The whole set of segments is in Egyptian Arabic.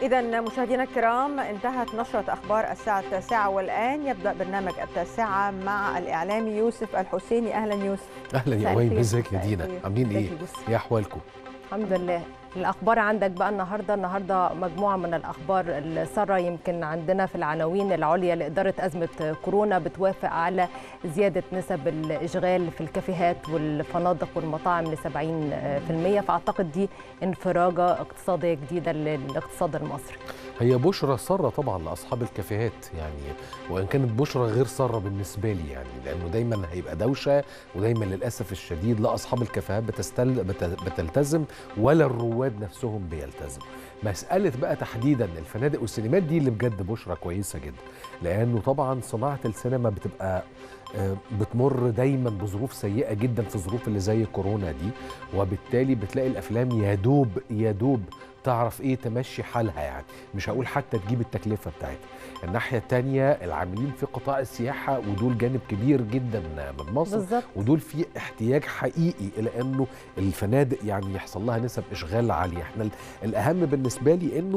إذا مشاهدينا الكرام انتهت نشرة أخبار الساعة التاسعة والآن يبدأ برنامج التاسعة مع الإعلامي يوسف الحسيني أهلا يوسف اهلا يا مساء وين الخير. ازيك يا مساء دينا الخير. عاملين ازيك ايه يا يوسف؟ ايه احوالكم الحمد لله الاخبار عندك بقى النهارده النهارده مجموعه من الاخبار الساره يمكن عندنا في العناوين العليا لاداره ازمه كورونا بتوافق على زياده نسب الاشغال في الكافيهات والفنادق والمطاعم ل 70% فاعتقد دي انفراجه اقتصاديه جديده للاقتصاد المصري هي بشرى ساره طبعا لاصحاب الكافيهات يعني وان كانت بشرى غير ساره بالنسبه لي يعني لانه دايما هيبقى دوشه ودايما للاسف الشديد لا اصحاب الكافيهات بتستل بت- بتلتزم ولا الرواد نفسهم بيلتزم مساله بقى تحديدا الفنادق والسينمات دي اللي بجد بشرى كويسه جدا لانه طبعا صناعه السينما بتبقى آه، بتمر دايما بظروف سيئه جدا في الظروف اللي زي كورونا دي وبالتالي بتلاقي الافلام يا دوب يا دوب تعرف ايه تمشي حالها يعني مش هقول حتى تجيب التكلفه بتاعتها الناحيه الثانيه العاملين في قطاع السياحه ودول جانب كبير جدا من مصر بالظبط ودول في احتياج حقيقي الى انه الفنادق يعني يحصل لها نسب اشغال عاليه احنا ال- الاهم بالنسبه لي انه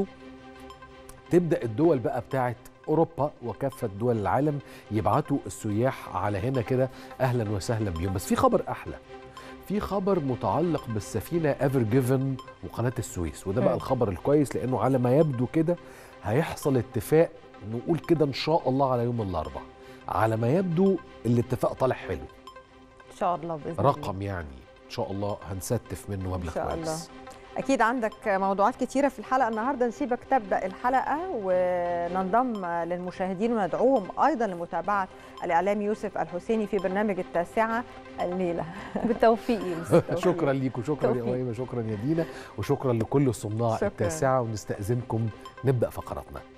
تبدا الدول بقى بتاعت اوروبا وكافه دول العالم يبعتوا السياح على هنا كده اهلا وسهلا بيهم بس في خبر احلى في خبر متعلق بالسفينه ايفر جيفن وقناه السويس وده بقى مم. الخبر الكويس لانه على ما يبدو كده هيحصل اتفاق نقول كده ان شاء الله على يوم الاربعاء على ما يبدو الاتفاق طالع حلو ان شاء الله باذن الله رقم يعني ان شاء الله هنستف منه مبلغ إن شاء كويس الله. أكيد عندك موضوعات كتيرة في الحلقة النهاردة نسيبك تبدأ الحلقة وننضم للمشاهدين وندعوهم أيضا لمتابعة الإعلامي يوسف الحسيني في برنامج التاسعة الليلة بالتوفيق يا يوسف. شكرا ليك وشكرا يا توفيق. أميمة شكرا يا دينا وشكرا لكل صناع شكراً. التاسعة ونستأذنكم نبدأ فقراتنا